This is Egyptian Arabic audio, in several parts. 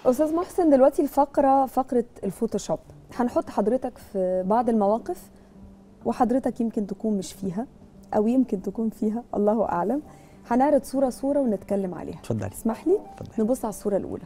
استاذ محسن دلوقتي الفقره فقره الفوتوشوب هنحط حضرتك في بعض المواقف وحضرتك يمكن تكون مش فيها او يمكن تكون فيها الله اعلم هنعرض صوره صوره ونتكلم عليها اتفضلي تسمح لي اتفضلي نبص على الصوره الاولى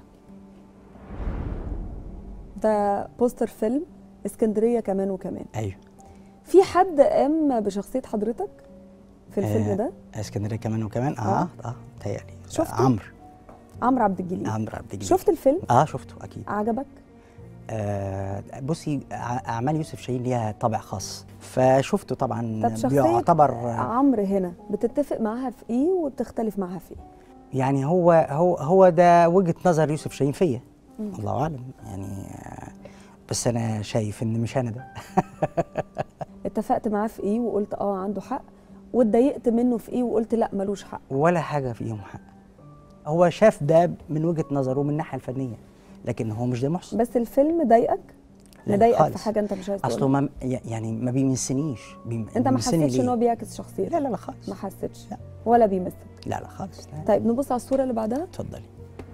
ده بوستر فيلم اسكندريه كمان وكمان ايوه في حد قام بشخصيه حضرتك في الفيلم آه، ده اسكندريه كمان وكمان اه آه. اه متهيألي شفته؟ عمرو عمرو عبد الجليل عمرو عبد الجليل شفت الفيلم اه شفته اكيد عجبك آه بصي ع- اعمال يوسف شاهين ليها طابع خاص فشفته طبعا طب شخصية بيعتبر عمرو هنا بتتفق معاها في ايه وبتختلف معاها في ايه يعني هو هو هو ده وجهه نظر يوسف شاهين فيا مم. الله اعلم يعني آه، بس انا شايف ان مش انا ده اتفقت معاه في ايه وقلت اه عنده حق واتضايقت منه في ايه وقلت لا ملوش حق ولا حاجه فيهم حق هو شاف ده من وجهه نظره من الناحيه الفنيه لكن هو مش ده محسن بس الفيلم ضايقك لا، مضايقك في خالص. حاجه انت مش عايز اصله تقولها ما يعني ما بيمسنيش بيم... انت ما بيمسني حسيتش ان ليه؟ هو بيعكس شخصيتك لا لا لا خالص ما حسيتش لا. ولا بيمسك لا لا خالص لا. طيب نبص على الصوره اللي بعدها اتفضلي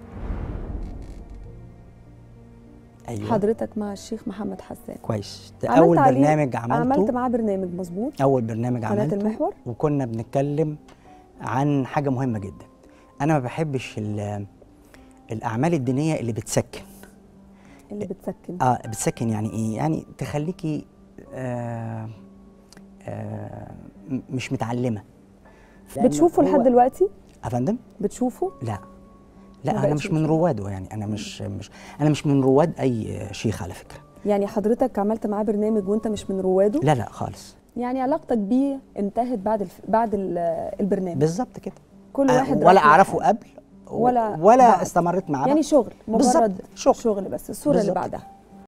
ايوه حضرتك مع الشيخ محمد حسان كويس ده عملت اول عليه- برنامج عملت عملته معاه برنامج مظبوط اول برنامج قناه عملته المحور وكنا بنتكلم عن حاجه مهمه جدا انا ما بحبش ال- الاعمال الدينيه اللي بتسكن اللي بتسكن اه بتسكن يعني ايه يعني تخليكي آه آه م- مش متعلمه لأن بتشوفه هو- لحد دلوقتي يا فندم بتشوفه لا ما لا انا بقتش مش من بتشوفه. رواده يعني انا مش مش انا مش من رواد اي شيخ على فكره يعني حضرتك عملت معاه برنامج وانت مش من رواده لا لا خالص يعني علاقتك بيه انتهت بعد الف... بعد ال- البرنامج بالظبط كده كل آه، واحد ولا راح اعرفه لحاله. قبل و- ولا ولا بعد. استمرت معاه يعني شغل بالظبط، مجرد شغل. شغل بس الصوره اللي بالظبط بعدها